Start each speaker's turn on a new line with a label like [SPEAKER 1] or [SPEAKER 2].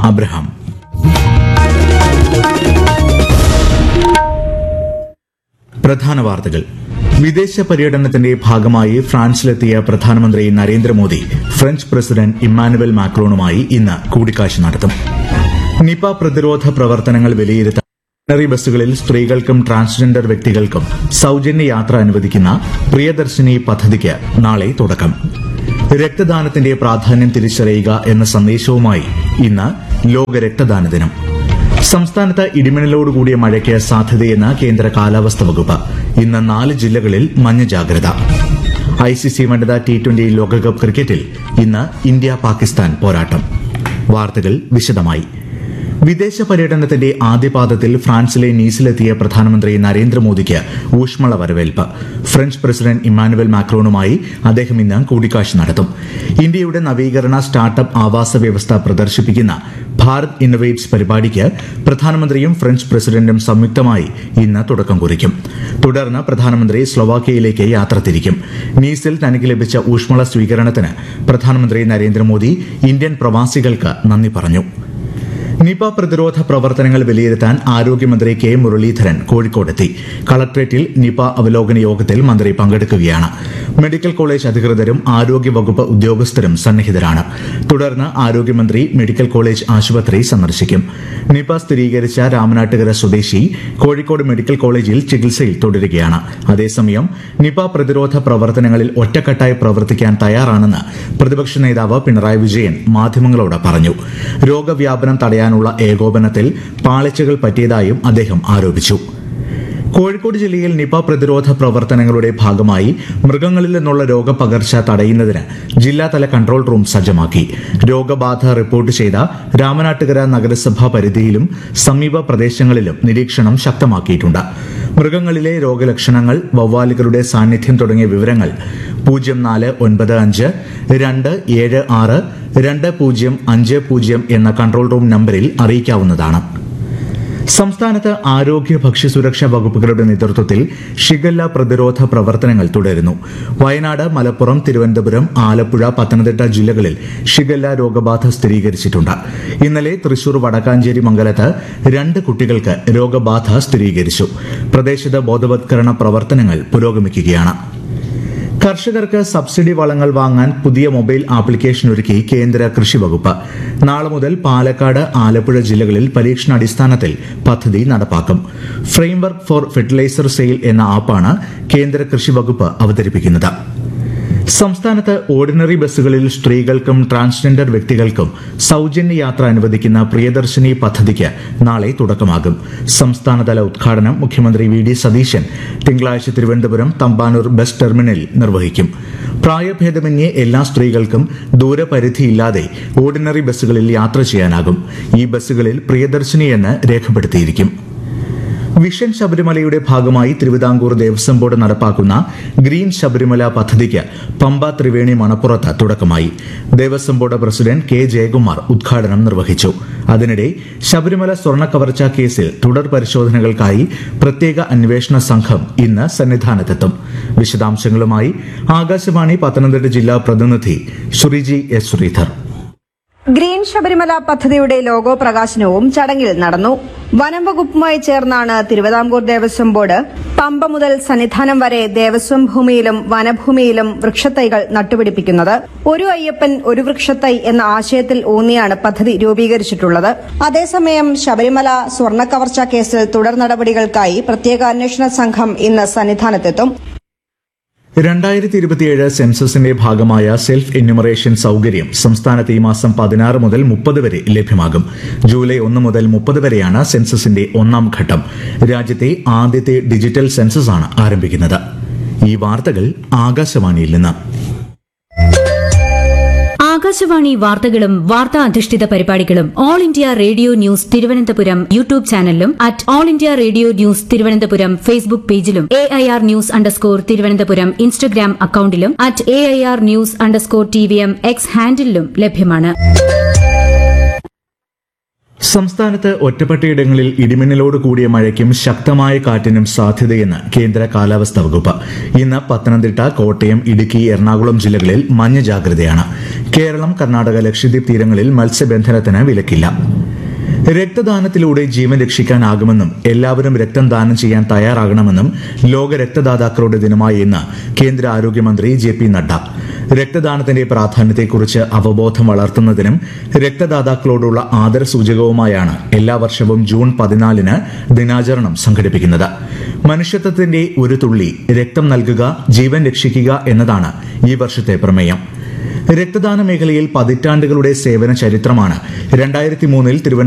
[SPEAKER 1] Abraham പ്രധാന വാർത്തകൾ വിദേശ പര്യടനത്തിന്റെ ഭാഗമായി ഫ്രാൻസിലെത്തിയ പ്രധാനമന്ത്രി നരേന്ദ്രമോദി ഫ്രഞ്ച് പ്രസിഡന്റ് ഇമ്മാനുവൽ മാക്രോണുമായി ഇന്ന് കൂടിക്കാഴ്ച നടത്തും നിപ പ്രതിരോധ പ്രവർത്തനങ്ങൾ വിലയിരുത്താൻ ഓർഡിനറി ബസ്സുകളിൽ സ്ത്രീകൾക്കും ട്രാൻസ്ജെൻഡർ വ്യക്തികൾക്കും സൌജന്യ യാത്ര അനുവദിക്കുന്ന പ്രിയദർശിനി പദ്ധതിക്ക് നാളെ തുടക്കം രക്തദാനത്തിന്റെ പ്രാധാന്യം തിരിച്ചറിയുക എന്ന സന്ദേശവുമായി ഇന്ന് ലോക രക്തദാന ദിനം സംസ്ഥാനത്ത് ഇടിമിന്നലോടുകൂടിയ മഴയ്ക്ക് സാധ്യതയെന്ന് കേന്ദ്ര കാലാവസ്ഥാ വകുപ്പ് ഇന്ന് നാല് ജില്ലകളിൽ മഞ്ഞ ജാഗ്രത ഐസിസി വനിതാ ടി ട്വന്റി ലോകകപ്പ് ക്രിക്കറ്റിൽ ഇന്ന് ഇന്ത്യ പാകിസ്ഥാൻ പോരാട്ടം വാർത്തകൾ വിശദമായി വിദേശ പര്യടനത്തിന്റെ ആദ്യപാദത്തിൽ ഫ്രാൻസിലെ നീസിലെത്തിയ പ്രധാനമന്ത്രി നരേന്ദ്രമോദിക്ക് ഊഷ്മള വരവേൽപ്പ് ഫ്രഞ്ച് പ്രസിഡന്റ് ഇമ്മാനുവൽ മാക്രോണുമായി അദ്ദേഹം ഇന്ന് കൂടിക്കാഴ്ച നടത്തും ഇന്ത്യയുടെ നവീകരണ സ്റ്റാർട്ടപ്പ് ആവാസ വ്യവസ്ഥ പ്രദർശിപ്പിക്കുന്ന ഭാരത് ഇന്നൊവേറ്റ്സ് പരിപാടിക്ക് പ്രധാനമന്ത്രിയും ഫ്രഞ്ച് പ്രസിഡന്റും സംയുക്തമായി ഇന്ന് തുടക്കം കുറിക്കും തുടർന്ന് പ്രധാനമന്ത്രി സ്ലൊവാക്യയിലേക്ക് യാത്ര തിരിക്കും നീസിൽ തനിക്ക് ലഭിച്ച ഊഷ്മള സ്വീകരണത്തിന് പ്രധാനമന്ത്രി നരേന്ദ്രമോദി ഇന്ത്യൻ പ്രവാസികൾക്ക് നന്ദി പറഞ്ഞു നിപ പ്രതിരോധ പ്രവർത്തനങ്ങൾ വിലയിരുത്താൻ ആരോഗ്യമന്ത്രി കെ മുരളീധരൻ കോഴിക്കോടെത്തി കളക്ട്രേറ്റിൽ നിപ അവലോകന യോഗത്തിൽ മന്ത്രി പങ്കെടുക്കുകയാണ് മെഡിക്കൽ കോളേജ് അധികൃതരും ആരോഗ്യ വകുപ്പ് ഉദ്യോഗസ്ഥരും സന്നിഹിതരാണ് തുടർന്ന് ആരോഗ്യമന്ത്രി മെഡിക്കൽ കോളേജ് ആശുപത്രി സന്ദർശിക്കും നിപ സ്ഥിരീകരിച്ച രാമനാട്ടുകര സ്വദേശി കോഴിക്കോട് മെഡിക്കൽ കോളേജിൽ ചികിത്സയിൽ തുടരുകയാണ് അതേസമയം നിപ പ്രതിരോധ പ്രവർത്തനങ്ങളിൽ ഒറ്റക്കെട്ടായി പ്രവർത്തിക്കാൻ തയ്യാറാണെന്ന് പ്രതിപക്ഷ നേതാവ് പിണറായി വിജയൻ മാധ്യമങ്ങളോട് പറഞ്ഞു രോഗവ്യാപനം തടയാനുള്ള ഏകോപനത്തിൽ പാളിച്ചകൾ പറ്റിയതായും അദ്ദേഹം ആരോപിച്ചു കോഴിക്കോട് ജില്ലയിൽ നിപ പ്രതിരോധ പ്രവർത്തനങ്ങളുടെ ഭാഗമായി മൃഗങ്ങളിൽ നിന്നുള്ള രോഗപകർച്ച തടയുന്നതിന് ജില്ലാതല കൺട്രോൾ റൂം സജ്ജമാക്കി രോഗബാധ റിപ്പോർട്ട് ചെയ്ത രാമനാട്ടുകര നഗരസഭാ പരിധിയിലും സമീപ പ്രദേശങ്ങളിലും നിരീക്ഷണം ശക്തമാക്കിയിട്ടുണ്ട് മൃഗങ്ങളിലെ രോഗലക്ഷണങ്ങൾ വവ്വാലുകളുടെ സാന്നിധ്യം തുടങ്ങിയ വിവരങ്ങൾ പൂജ്യം നാല് ഒൻപത് അഞ്ച് രണ്ട് ഏഴ് ആറ് രണ്ട് പൂജ്യം അഞ്ച് പൂജ്യം എന്ന കൺട്രോൾ റൂം നമ്പറിൽ അറിയിക്കാവുന്നതാണ് സംസ്ഥാനത്ത് ആരോഗ്യ ഭക്ഷ്യസുരക്ഷാ വകുപ്പുകളുടെ നേതൃത്വത്തിൽ ഷിഗല്ല പ്രതിരോധ പ്രവർത്തനങ്ങൾ തുടരുന്നു വയനാട് മലപ്പുറം തിരുവനന്തപുരം ആലപ്പുഴ പത്തനംതിട്ട ജില്ലകളിൽ ഷിഗല്ല രോഗബാധ സ്ഥിരീകരിച്ചിട്ടുണ്ട് ഇന്നലെ തൃശൂർ വടക്കാഞ്ചേരി മംഗലത്ത് രണ്ട് കുട്ടികൾക്ക് രോഗബാധ സ്ഥിരീകരിച്ചു പ്രദേശത്ത് ബോധവത്കരണ പ്രവർത്തനങ്ങൾ പുരോഗമിക്കുകയാണ് കർഷകർക്ക് സബ്സിഡി വളങ്ങൾ വാങ്ങാൻ പുതിയ മൊബൈൽ ആപ്ലിക്കേഷൻ ഒരുക്കി കേന്ദ്ര കൃഷി വകുപ്പ് നാളെ മുതൽ പാലക്കാട് ആലപ്പുഴ ജില്ലകളിൽ പരീക്ഷണാടിസ്ഥാനത്തിൽ പദ്ധതി നടപ്പാക്കും ഫ്രെയിംവർക്ക് ഫോർ ഫെർട്ടിലൈസർ സെയിൽ എന്ന ആപ്പാണ് കേന്ദ്ര കൃഷി വകുപ്പ് അവതരിപ്പിക്കുന്നത് സംസ്ഥാനത്ത് ഓർഡിനറി ബസ്സുകളിൽ സ്ത്രീകൾക്കും ട്രാൻസ്ജെൻഡർ വ്യക്തികൾക്കും സൌജന്യ യാത്ര അനുവദിക്കുന്ന പ്രിയദർശിനി പദ്ധതിക്ക് നാളെ തുടക്കമാകും സംസ്ഥാനതല ഉദ്ഘാടനം മുഖ്യമന്ത്രി വി ഡി സതീശൻ തിങ്കളാഴ്ച തിരുവനന്തപുരം തമ്പാനൂർ ബസ് ടെർമിനലിൽ നിർവഹിക്കും പ്രായഭേദമന്യേ എല്ലാ സ്ത്രീകൾക്കും ദൂരപരിധിയില്ലാതെ ഓർഡിനറി ബസ്സുകളിൽ യാത്ര ചെയ്യാനാകും ഈ ബസ്സുകളിൽ പ്രിയദർശിനി എന്ന് രേഖപ്പെടുത്തിയിരിക്കും വിഷൻ ശബരിമലയുടെ ഭാഗമായി തിരുവിതാംകൂർ ദേവസ്വം ബോർഡ് നടപ്പാക്കുന്ന ഗ്രീൻ ശബരിമല പദ്ധതിക്ക് പമ്പ ത്രിവേണി മണപ്പുറത്ത് തുടക്കമായി Devaswom board president K Jayakumar ഉദ്ഘാടനം നിർവഹിച്ചു അതിനിടെ ശബരിമല സ്വർണ്ണ കവർച്ചാ കേസിൽ തുടർ പരിശോധനകൾക്കായി പ്രത്യേക അന്വേഷണ സംഘം ഇന്ന് സന്നിധാനത്തെത്തും വിശദാംശങ്ങളുമായി ആകാശവാണി പത്തനംതിട്ട ജില്ലാ പ്രതിനിധി ശ്രീജി എസ് ശ്രീധർ
[SPEAKER 2] ഗ്രീൻ ശബരിമല പദ്ധതിയുടെ ലോഗോ പ്രകാശനവും ചടങ്ങിൽ നടന്നു വനം വകുപ്പുമായി ചേർന്നാണ് തിരുവിതാംകൂർ ദേവസ്വം ബോർഡ് പമ്പ മുതൽ സന്നിധാനം വരെ ദേവസ്വം ഭൂമിയിലും വനഭൂമിയിലും വൃക്ഷത്തൈകൾ നട്ടുപിടിപ്പിക്കുന്നത് ഒരു അയ്യപ്പൻ ഒരു വൃക്ഷത്തൈ എന്ന ആശയത്തിൽ ഊന്നിയാണ് പദ്ധതി രൂപീകരിച്ചിട്ടുള്ളത് അതേസമയം ശബരിമല സ്വർണ്ണ കവർച്ചാ കേസിൽ തുടർ നടപടികൾക്കായി പ്രത്യേക അന്വേഷണ സംഘം ഇന്ന് സന്നിധാനത്തെത്തും
[SPEAKER 1] രണ്ടായിരത്തി ഇരുപത്തിയേഴ് സെൻസസിന്റെ ഭാഗമായ സെൽഫ് എന്യൂമറേഷൻ സൌകര്യം സംസ്ഥാനത്ത് ഈ മാസം പതിനാറ് മുതൽ മുപ്പത് വരെ ലഭ്യമാകും ജൂലൈ ഒന്ന് മുതൽ മുപ്പത് വരെയാണ് സെൻസസിന്റെ ഒന്നാം ഘട്ടം രാജ്യത്തെ ആദ്യത്തെ ഡിജിറ്റൽ സെൻസസാണ് ആരംഭിക്കുന്നത് ഈ വാർത്തകൾ ആകാശവാണിയിൽ നിന്ന്
[SPEAKER 3] ആകാശവാണി വാർത്തകളും വാർത്താ അധിഷ്ഠിത പരിപാടികളും All India Radio News Thiruvananthapuram YouTube ചാനലിലും at All India Radio News Thiruvananthapuram Facebook പേജിലും A I R news underscore Thiruvananthapuram Instagram അക്കൌണ്ടിലും at A I R news underscore T V M X ഹാൻഡിലും ലഭ്യമാണ്
[SPEAKER 1] സംസ്ഥാനത്ത് ഒറ്റപ്പെട്ടയിടങ്ങളിൽ ഇടിമിന്നലോട് കൂടിയ മഴയ്ക്കും ശക്തമായ കാറ്റിനും സാധ്യതയെന്ന് കേന്ദ്ര കാലാവസ്ഥാ വകുപ്പ് ഇന്ന് പത്തനംതിട്ട കോട്ടയം ഇടുക്കി എറണാകുളം ജില്ലകളിൽ മഞ്ഞ ജാഗ്രതയാണ് കേരളം കർണാടക ലക്ഷദ്വീപ് തീരങ്ങളിൽ മത്സ്യബന്ധനത്തിന് വിലക്കില്ല രക്തദാനത്തിലൂടെ ജീവൻ രക്ഷിക്കാനാകുമെന്നും എല്ലാവരും രക്തം ദാനം ചെയ്യാൻ തയ്യാറാകണമെന്നും ലോക രക്തദാതാക്കളുടെ ദിനമായ ഇന്ന് കേന്ദ്ര ആരോഗ്യമന്ത്രി ജെ പി നഡ്ഡ രക്തദാനത്തിന്റെ പ്രാധാന്യത്തെക്കുറിച്ച് അവബോധം വളർത്തുന്നതിനും രക്തദാതാക്കളോടുള്ള ആദരസൂചകവുമായാണ് എല്ലാ വർഷവും ജൂൺ പതിനാലിന് ദിനാചരണം സംഘടിപ്പിക്കുന്നത് മനുഷ്യത്വത്തിന്റെ ഒരു തുള്ളി രക്തം നൽകുക ജീവൻ രക്ഷിക്കുക എന്നതാണ് ഈ വർഷത്തെ പ്രമേയം രക്തദാന മേഖലയിൽ പതിറ്റാണ്ടുകളുടെ സേവന ചരിത്രമാണ് രണ്ടായിരത്തി മൂന്നിൽ തിരുവനന്തപുരം